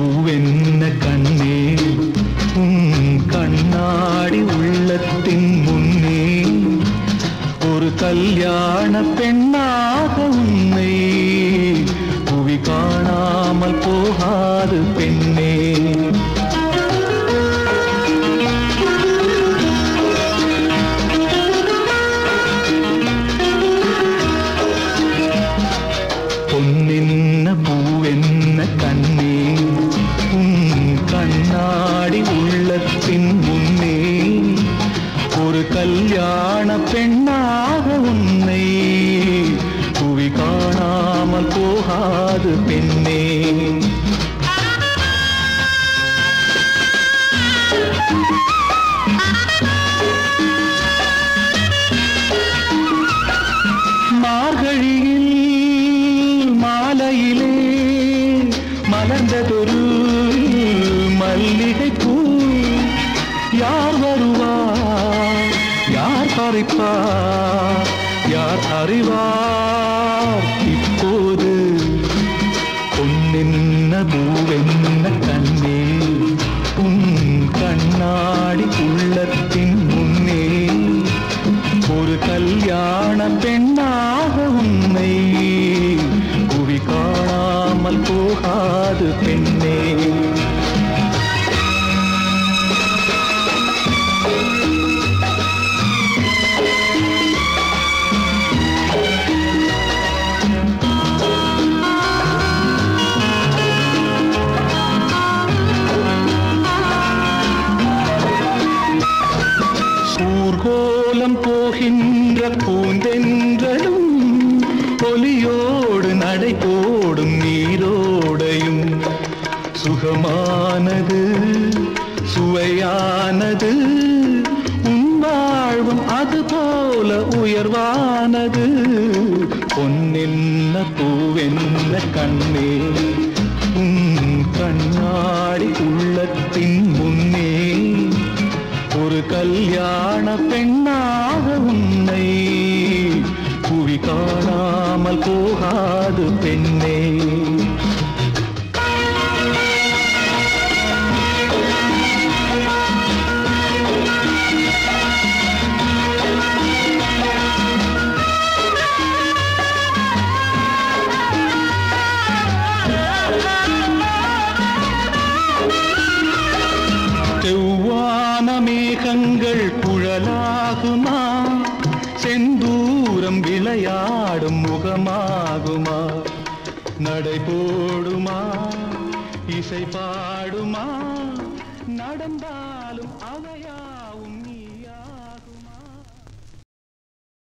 பூவென்ன கண்ணே உன் கண்ணாடி உள்ளத்தின் முன்னே ஒரு கல்யாண பெண்ணாக உன்னை புவி காணாமல் போகாது பெண்ணே பொன்னென்ன பூவென்ன கண்ணே உன் கண்ணாடி உள்ளத்தின் முன்னே ஒரு கல்யாண பெண்ணாக உன்னை புவி காணாமல் போகாது பெண்ணே மார்கழியில் மாலையிலே மலர்ந்ததொரு மல்லிகை பூ யார் வருவார் யார் பறிப்பார் யார் அறிவார் இப்போது பொன்னென்ன பூவென்ன கண்ணே உன் கண்ணாடி உள்ளத்தின் முன்னே ஒரு கல்யாண பெண்ணாக உன்னை புவி காணாமல் போகாது பெண்ணே ஊர்கோலம் போகின்ற பூந்தென்றலும் ஒலியோடு நடை போடும் நீரோடையும் சுகமானது சுவையானது உன் வாழ்வும் அது போல உயர்வானது பொன்னென்ன பூவென்ன கண்ணே உன் கண்ணாடி உள்ளத்தின் முன்னே ஒரு கல்யாண பெண்ணாக உன்னை புவி காணாமல் போகாது பெண்ணே செவ்வான மேகங்கள் குழலாகுமா செந்தூரம் விளையாடும் முகமாகுமா நடை போடுமா இசை பாடுமா நடந்தா